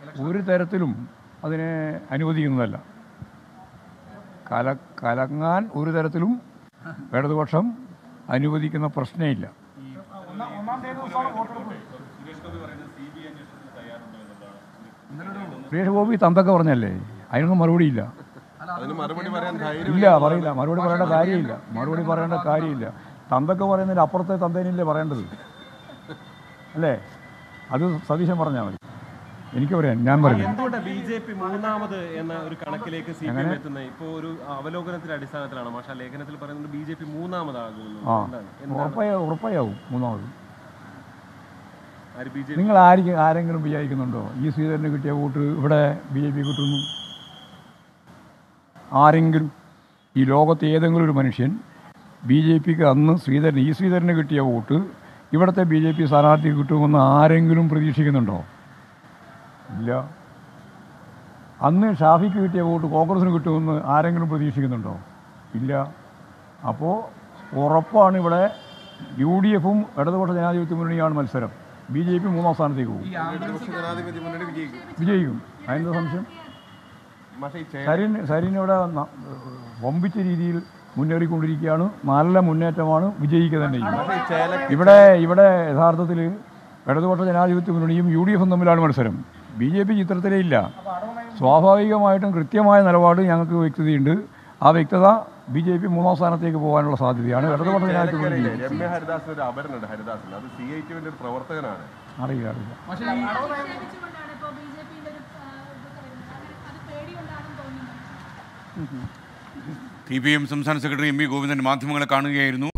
ഒരു തരത്തിലും അതിനെ അനുവദിക്കുന്നതല്ല കല കലങ്ങാൻ ഒരു തരത്തിലും ഇടതുപക്ഷം അനുവദിക്കുന്ന പ്രശ്നമില്ല സുരേഷ് ഗോപി തന്തൊക്കെ പറഞ്ഞല്ലേ അതിനൊന്നും മറുപടിയില്ല അതിന് മറുപടി പറയാൻ ധൈര്യം ഇല്ല പറയില്ല മറുപടി പറയേണ്ട കാര്യമില്ല മറുപടി പറയേണ്ട കാര്യമില്ല തന്തൊക്കെ പറയുന്നതിന് അപ്പുറത്തെ തന്തേനല്ലേ പറയേണ്ടത് അല്ലേ അത് സതീശൻ പറഞ്ഞാൽ മതി എനിക്ക് പറയാൻ ഞാൻ പറയില്ല എന്തുകൊണ്ടാണ് ബി ജെ പി മൂന്നാമത് എന്ന ഒരു കണക്കിലേക്ക് സി പി എം എത്തുന്നത് ഇപ്പോൾ ഒരു അവലോകനത്തിന്റെ അടിസ്ഥാനത്തിലാണ് പക്ഷേ ലേഖനത്തിൽ പറയുന്നത് ബി ജെ പി മൂന്നാമതാകുന്നു ആ എന്താണ് ഉറപ്പായ ഉറപ്പായാവും മൂന്നാമത് ആര് ബി ജെ നിങ്ങൾ ആരെങ്കിലും ആരെങ്കിലും വിചാരിക്കുന്നുണ്ടോ ഈ ശ്രീധരന് കിട്ടിയ വോട്ട് ഇവിടെ ബി ജെ പി കിട്ടുന്നു ആരെങ്കിലും ഈ ലോകത്തെ ഏതെങ്കിലും ഒരു മനുഷ്യൻ ബി ജെ പിക്ക് അന്ന് ശ്രീധരൻ ഈ ശ്രീധരന് കിട്ടിയ വോട്ട് ഇവിടുത്തെ ബി ജെ പി സ്ഥാനാർത്ഥിക്ക് കിട്ടുമെന്ന് ആരെങ്കിലും പ്രതീക്ഷിക്കുന്നുണ്ടോ ഇല്ല അന്ന് ഷാഫിക്ക് കിട്ടിയ വോട്ട് കോൺഗ്രസിന് കിട്ടുമെന്ന് ആരെങ്കിലും പ്രതീക്ഷിക്കുന്നുണ്ടോ ഇല്ല അപ്പോൾ ഉറപ്പാണ് ഇവിടെ യു ഡി എഫും ഇടതുപക്ഷ ജനാധിപത്യ മുന്നണിയാണ് മത്സരം ബി ജെ പി മൂന്നാം സ്ഥാനത്തേക്ക് പോകും ഇടതുപക്ഷ ജനാധിപത്യ മുന്നണി വിജയിക്കും വിജയിക്കും അതിൻ്റെ സംശയം പക്ഷേ ഈ ചേ- സരിൻ സരിൻ ഇവിടെ ന- വമ്പിച്ച രീതിയിൽ മുന്നേറിക്കൊണ്ടിരിക്കുകയാണ് നല്ല മുന്നേറ്റമാണ് വിജയിക്കുക തന്നെ ചെയ്യും പക്ഷേ ഈ ചേല ഇവിടെ ഇവിടെ യഥാർത്ഥത്തിൽ ഇടതുപക്ഷ ജനാധിപത്യ മുന്നണിയും യു ഡി എഫും തമ്മിലാണ് മത്സരം ബി ജെ പി ചിത്രത്തിലേ ഇല്ല സ്വാഭാവികമായിട്ടും കൃത്യമായ നിലപാട് ഞങ്ങൾക്ക് വ്യക്തതയുണ്ട് ആ വ്യക്തത ബി ജെ പി മൂന്നാം സ്ഥാനത്തേക്ക് പോകാനുള്ള സാധ്യതയാണ് ഇടതുപക്ഷ ജനാധിപത്യ മുന്നണി ചേലക്കരയിലെ രമ്യ ഹരിദാസിന് ഒരു അപരനുണ്ട് ഹരിദാസിന് അത് സി ഐ ടിയുടെ ഒരു പ്രവർത്തകനാണ് അറിയില്ല അറിയില്ല നിക്ഷേപിച്ചുകൊണ്ടാണ് ഇപ്പോൾ ബി ജെ പിയുടെ ഒരു ആ, ഇതൊക്കെ വരുന്നത് അങ്ങനെ അത് പേടികൊണ്ടാണെന്ന് തോന്നുന്നു ടി പി എം സംസ്ഥാന സെക്രട്ടറി എം വി ഗോവിന്ദൻ മാധ്യമങ്ങളെ കാണുകയായിരുന്നു